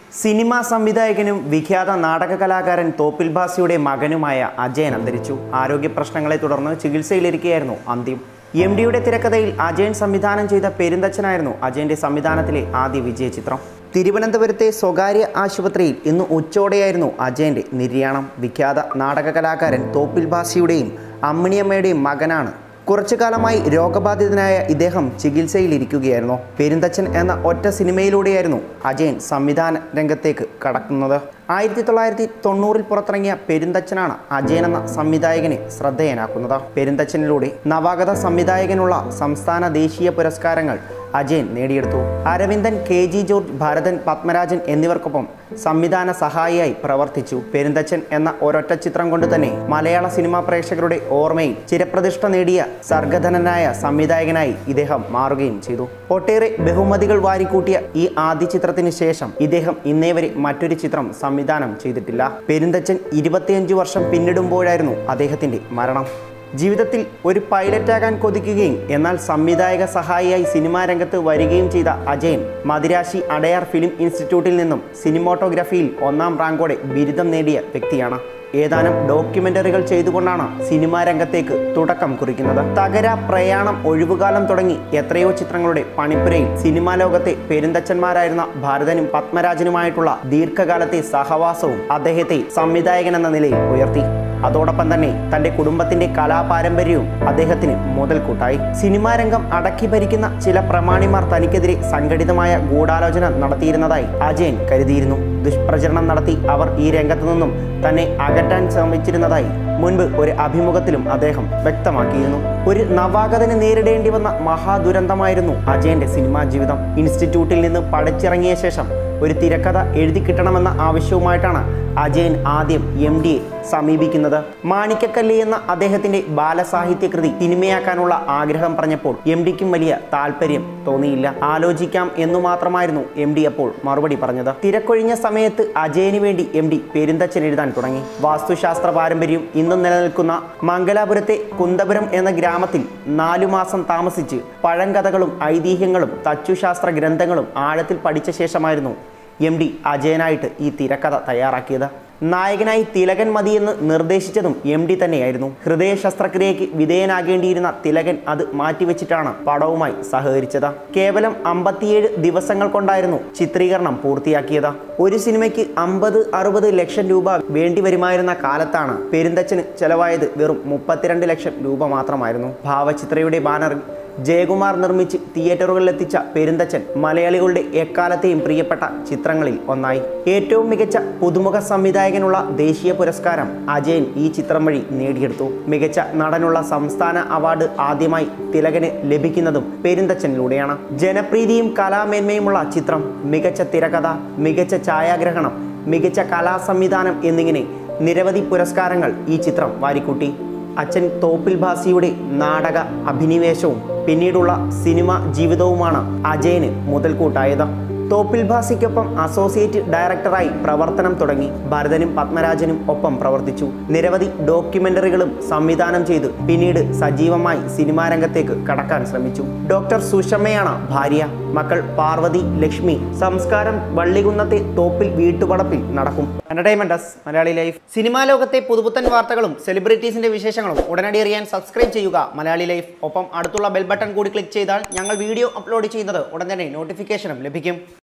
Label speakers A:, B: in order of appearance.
A: cinema സംവിധായകനും വിഖ്യാത നാടക കലാകാരൻ തോപ്പിൽ ഭാസിയുടെ മകനുമായ അജയൻ അന്തരിച്ചു ആരോഗ്യ പ്രശ്നങ്ങളെ തുടർന്ന് ചികിത്സയിലിരിക്കുകയായിരുന്നു അന്ത്യം എം ഡിയുടെ തിരക്കഥയിൽ അജയൻ സംവിധാനം ചെയ്ത പെരുന്തച്ഛനായിരുന്നു അജയന്റെ സംവിധാനത്തിലെ ആദ്യ വിജയ ചിത്രം തിരുവനന്തപുരത്തെ സ്വകാര്യ ആശുപത്രിയിൽ ഇന്ന് ഉച്ചോടെയായിരുന്നു അജയന്റെ നിര്യാണം വിഖ്യാത നാടക കലാകാരൻ തോപ്പിൽ ഭാസിയുടെയും അമ്മിണിയമ്മയുടെയും മകനാണ് കുറച്ചു കാലമായി രോഗബാധിതനായ ഇദ്ദേഹം ചികിത്സയിലിരിക്കുകയായിരുന്നു പെരുന്തച്ചൻ എന്ന ഒറ്റ സിനിമയിലൂടെയായിരുന്നു അജയൻ സംവിധാന രംഗത്തേക്ക് കടക്കുന്നത് ആയിരത്തി തൊള്ളായിരത്തി തൊണ്ണൂറിൽ പുറത്തിറങ്ങിയ പെരുന്തച്ചനാണ് അജയൻ എന്ന സംവിധായകനെ ശ്രദ്ധേയനാക്കുന്നത് പെരുന്തച്ചനിലൂടെ നവാഗത സംവിധായകനുള്ള സംസ്ഥാന ദേശീയ പുരസ്കാരങ്ങൾ അജയൻ നേടിയെടുത്തു അരവിന്ദൻ കെ ജി ജോർജ് ഭരതൻ പത്മരാജൻ എന്നിവർക്കൊപ്പം സംവിധാന സഹായിയായി പ്രവർത്തിച്ചു പെരുന്തച്ചൻ എന്ന ഒരൊറ്റ ചിത്രം കൊണ്ട് തന്നെ മലയാള സിനിമാ പ്രേക്ഷകരുടെ ഓർമ്മയിൽ ചിരപ്രതിഷ്ഠ നേടിയ സർഗധനനായ സംവിധായകനായി ഇദ്ദേഹം മാറുകയും ചെയ്തു ഒട്ടേറെ ബഹുമതികൾ വാരിക്കൂട്ടിയ ഈ ആദ്യ ചിത്രത്തിന് ശേഷം ഇദ്ദേഹം ഇന്നേ വരെ മറ്റൊരു ചിത്രം സംവിധാനം ചെയ്തിട്ടില്ല പെരുന്തച്ചൻ ഇരുപത്തിയഞ്ച് വർഷം പിന്നിടുമ്പോഴായിരുന്നു അദ്ദേഹത്തിന്റെ മരണം ജീവിതത്തിൽ ഒരു പൈലറ്റാകാൻ കൊതിക്കുകയും എന്നാൽ സംവിധായക സഹായിയായി സിനിമാ രംഗത്ത് വരികയും ചെയ്ത അജയൻ മദിരാശി അടയാർ ഫിലിം ഇൻസ്റ്റിറ്റ്യൂട്ടിൽ നിന്നും സിനിമോട്ടോഗ്രാഫിയിൽ ഒന്നാം റാങ്കോടെ ബിരുദം നേടിയ വ്യക്തിയാണ് ഏതാനും ഡോക്യുമെന്ററികൾ ചെയ്തുകൊണ്ടാണ് സിനിമാ രംഗത്തേക്ക് തുടക്കം കുറിക്കുന്നത് തകര പ്രയാണം ഒഴിവുകാലം തുടങ്ങി എത്രയോ ചിത്രങ്ങളുടെ പണിപ്പുരയിൽ സിനിമാ ലോകത്തെ പെരുന്തച്ചന്മാരായിരുന്ന ഭാരതനും പത്മരാജനുമായിട്ടുള്ള ദീർഘകാലത്തെ സഹവാസവും അദ്ദേഹത്തെ സംവിധായകൻ എന്ന നിലയിൽ ഉയർത്തി അതോടൊപ്പം തന്നെ തന്റെ കുടുംബത്തിന്റെ കലാപാരമ്പര്യവും അദ്ദേഹത്തിന് മുതൽക്കൂട്ടായി സിനിമാ രംഗം അടക്കി ഭരിക്കുന്ന ചില പ്രമാണിമാർ തനിക്കെതിരെ സംഘടിതമായ ഗൂഢാലോചന നടത്തിയിരുന്നതായി അജയൻ കരുതിയിരുന്നു ദുഷ്പ്രചരണം നടത്തി അവർ ഈ രംഗത്തു നിന്നും തന്നെ അകറ്റാൻ ശ്രമിച്ചിരുന്നതായി മുൻപ് ഒരു അഭിമുഖത്തിലും അദ്ദേഹം വ്യക്തമാക്കിയിരുന്നു ഒരു നവാഗതന് നേരിടേണ്ടി വന്ന മഹാദുരന്തമായിരുന്നു അജയന്റെ സിനിമാ ജീവിതം ഇൻസ്റ്റിറ്റ്യൂട്ടിൽ നിന്ന് പഠിച്ചിറങ്ങിയ ശേഷം ഒരു തിരക്കഥ എഴുതി കിട്ടണമെന്ന ആവശ്യവുമായിട്ടാണ് അജയൻ ആദ്യം എം ഡിയെ സമീപിക്കുന്നത് മാണിക്കക്കല്ലി എന്ന അദ്ദേഹത്തിന്റെ ബാലസാഹിത്യ കൃതി സിനിമയാക്കാനുള്ള ആഗ്രഹം പറഞ്ഞപ്പോൾ എം ഡിക്കും വലിയ താല്പര്യം തോന്നിയില്ല ആലോചിക്കാം എന്നു മാത്രമായിരുന്നു എം ഡി അപ്പോൾ മറുപടി പറഞ്ഞത് തിരക്കൊഴിഞ്ഞ സമയത്ത് അജയന് വേണ്ടി എം ഡി പെരുന്തച്ചൻ എഴുതാൻ തുടങ്ങി വാസ്തുശാസ്ത്ര പാരമ്പര്യം ഇന്നും നിലനിൽക്കുന്ന മംഗലാപുരത്തെ കുന്തപുരം എന്ന ഗ്രാമത്തിൽ നാലു മാസം താമസിച്ച് പഴങ്കഥകളും ഐതിഹ്യങ്ങളും തച്ചുശാസ്ത്ര ഗ്രന്ഥങ്ങളും ആഴത്തിൽ പഠിച്ച ശേഷമായിരുന്നു എം ഡി അജയനായിട്ട് ഈ തിരക്കഥ തയ്യാറാക്കിയത് നായകനായി തിലകൻ മതിയെന്ന് നിർദ്ദേശിച്ചതും എം ഡി തന്നെയായിരുന്നു ഹൃദയ ശസ്ത്രക്രിയയ്ക്ക് വിധേയനാകേണ്ടിയിരുന്ന തിലകൻ അത് മാറ്റിവെച്ചിട്ടാണ് പടവുമായി സഹകരിച്ചത് കേവലം അമ്പത്തിയേഴ് ദിവസങ്ങൾ കൊണ്ടായിരുന്നു ചിത്രീകരണം പൂർത്തിയാക്കിയത് ഒരു സിനിമയ്ക്ക് അമ്പത് അറുപത് ലക്ഷം രൂപ വേണ്ടി വരുമായിരുന്ന കാലത്താണ് പെരുന്തച്ചന് ചെലവായത് വെറും മുപ്പത്തിരണ്ട് ലക്ഷം രൂപ മാത്രമായിരുന്നു ഭാവചിത്രയുടെ ബാനറിൽ ജയകുമാർ നിർമ്മിച്ച് തിയേറ്ററുകളിലെത്തിച്ച പെരുന്തച്ചൻ മലയാളികളുടെ എക്കാലത്തെയും പ്രിയപ്പെട്ട ചിത്രങ്ങളിൽ ഒന്നായി ഏറ്റവും മികച്ച പുതുമുഖ സംവിധായകനുള്ള ദേശീയ പുരസ്കാരം അജയൻ ഈ ചിത്രം വഴി നേടിയെടുത്തു മികച്ച നടനുള്ള സംസ്ഥാന അവാർഡ് ആദ്യമായി തിലകന് ലഭിക്കുന്നതും പെരുന്തച്ചനിലൂടെയാണ് ജനപ്രീതിയും കലാമേന്മയുമുള്ള ചിത്രം മികച്ച തിരക്കഥ മികച്ച ഛായാഗ്രഹണം മികച്ച കലാസംവിധാനം എന്നിങ്ങനെ നിരവധി പുരസ്കാരങ്ങൾ ഈ ചിത്രം വാരിക്കൂട്ടി അച്ഛൻ തോപ്പിൽ ഭാസിയുടെ നാടക അഭിനിവേശവും പിന്നീടുള്ള സിനിമ ജീവിതവുമാണ് അജയന് മുതൽക്കൂട്ടായത് തോപ്പിൽ ഭാസിക്കൊപ്പം അസോസിയേറ്റ് ഡയറക്ടറായി പ്രവർത്തനം തുടങ്ങി ഭരതനും പത്മരാജനും ഒപ്പം പ്രവർത്തിച്ചു നിരവധി ഡോക്യുമെന്ററികളും സംവിധാനം ചെയ്ത് പിന്നീട് സജീവമായി സിനിമാ രംഗത്തേക്ക് കടക്കാൻ ശ്രമിച്ചു ഡോക്ടർ സുഷമ്മയാണ് ഭാര്യ മക്കൾ പാർവതി ലക്ഷ്മി സംസ്കാരം വള്ളികുന്നത്തെ തോപ്പിൽ വീട്ടുപടപ്പിൽ നടക്കും എന്റർടൈൻമെന്റസ് മലയാളി ലൈഫ് സിനിമാ ലോകത്തെ പുതുപുത്തൻ വാർത്തകളും സെലിബ്രിറ്റീസിന്റെ വിശേഷങ്ങളും ഉടനടി അറിയാൻ സബ്സ്ക്രൈബ് ചെയ്യുക മലയാളി ലൈഫ് ഒപ്പം അടുത്തുള്ള ബെൽ ബട്ടൺ കൂടി ക്ലിക്ക് ചെയ്താൽ ഞങ്ങൾ വീഡിയോ അപ്ലോഡ് ചെയ്യുന്നത് ഉടൻ തന്നെ നോട്ടിഫിക്കേഷനും ലഭിക്കും